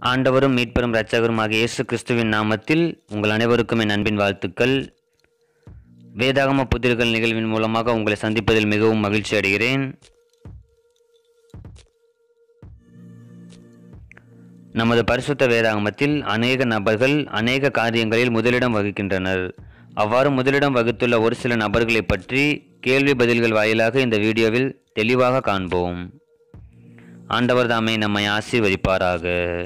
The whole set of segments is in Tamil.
ஆண்டவரும் மீட்பெரும் இரட்சகருமாகிய இயேசு கிறிஸ்துவின் நாமத்தில் உங்கள் அனைவருக்கும் என் அன்பின் வாழ்த்துக்கள் வேதாகம புதிர்கள் நிகழ்வின் மூலமாக உங்களை சந்திப்பதில் மிகவும் மகிழ்ச்சி அடைகிறேன் நமது பரிசுத்த வேதாகமத்தில் அநேக நபர்கள் அநேக காரியங்களில் முதலிடம் வகிக்கின்றனர் அவ்வாறு முதலிடம் வகித்துள்ள ஒரு சில நபர்களை பற்றி கேள்வி பதில்கள் வாயிலாக இந்த வீடியோவில் தெளிவாக காண்போம் ஆண்டவர் தாமே நம்மை ஆசீர்வதிப்பாராக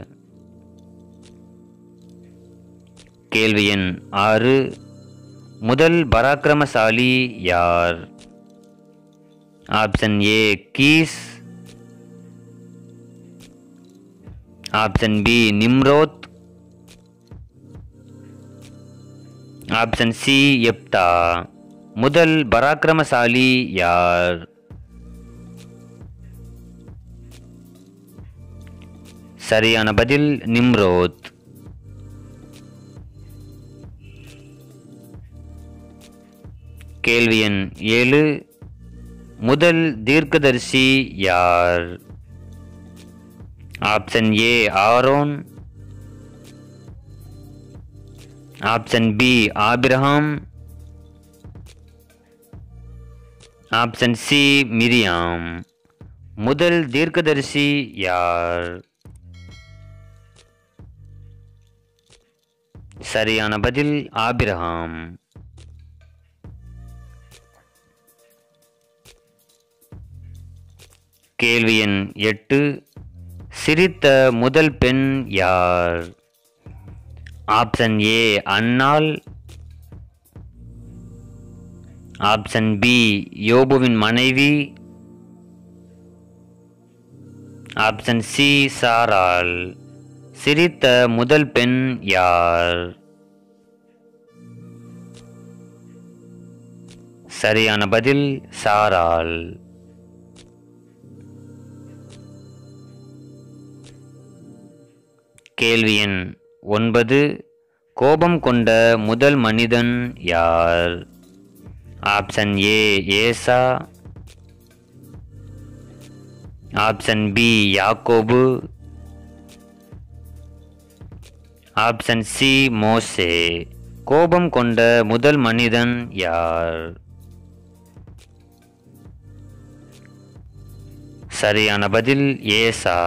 கேள்வி எண் ஆறு முதல் பராக்கிரமசாலி யார் option A Kish option B Nimrod option C எப்தா முதல் பராக்கிரமசாலி யார் சரியான பதில் நிம்ரோத் கேள்வி எண் ஏழு முதல் தீர்க்கதரிசி யார் option A Aaron option B Abraham option C Miriam முதல் தீர்க்கதரிசி யார் சரியான பதில் ஆபிரகாம் கேள்வி எண் எட்டு சிரித்த முதல் பெண் யார் ஆப்ஷன் ஏ அன்னாள் ஆப்ஷன் பி யோபுவின் மனைவி ஆப்ஷன் சி சாராள் சிரித்த முதல் பெண் யார் சரியான பதில் சாராள் கேள்வி எண் ஒன்பது கோபம் கொண்ட முதல் மனிதன் யார் ஆப்ஷன் ஏ ஏசா ஆப்ஷன் பி யாக்கோபு ஆப்ஷன் சி மோசே கோபம் கொண்ட முதல் மனிதன் யார் சரியான பதில் ஏசா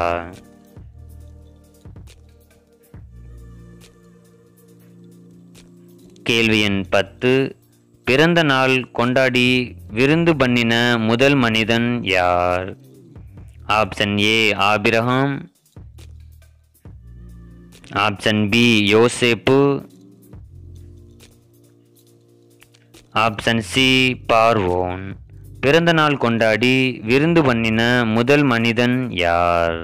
கேள்வி எண் பத்து பிறந்த நாள் கொண்டாடி விருந்து பண்ணின முதல் மனிதன் யார் option A Abraham option B யோசேப்பு ஆப்ஷன் சி பார்வோன் பிறந்த நாள் கொண்டாடி விருந்து பண்ணின முதல் மனிதன் யார்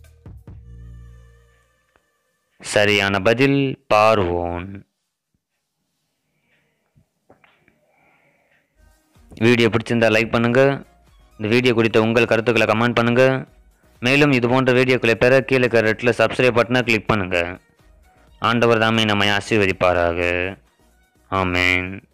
சரியான பதில் பார்வோன் வீடியோ பிடிச்சிருந்தா லைக் பண்ணுங்க இந்த வீடியோ குறித்த உங்கள் கருத்துக்களை கமெண்ட் பண்ணுங்க மேலும் இது போன்ற வீடியோக்களை பெற கீழே இருக்கிற ரெட்டில் சப்ஸ்கிரைப் பட்டனை கிளிக் பண்ணுங்க ஆண்டவர் தாமே நம்மை ஆசீர்வதிப்பாராக ஆமேன்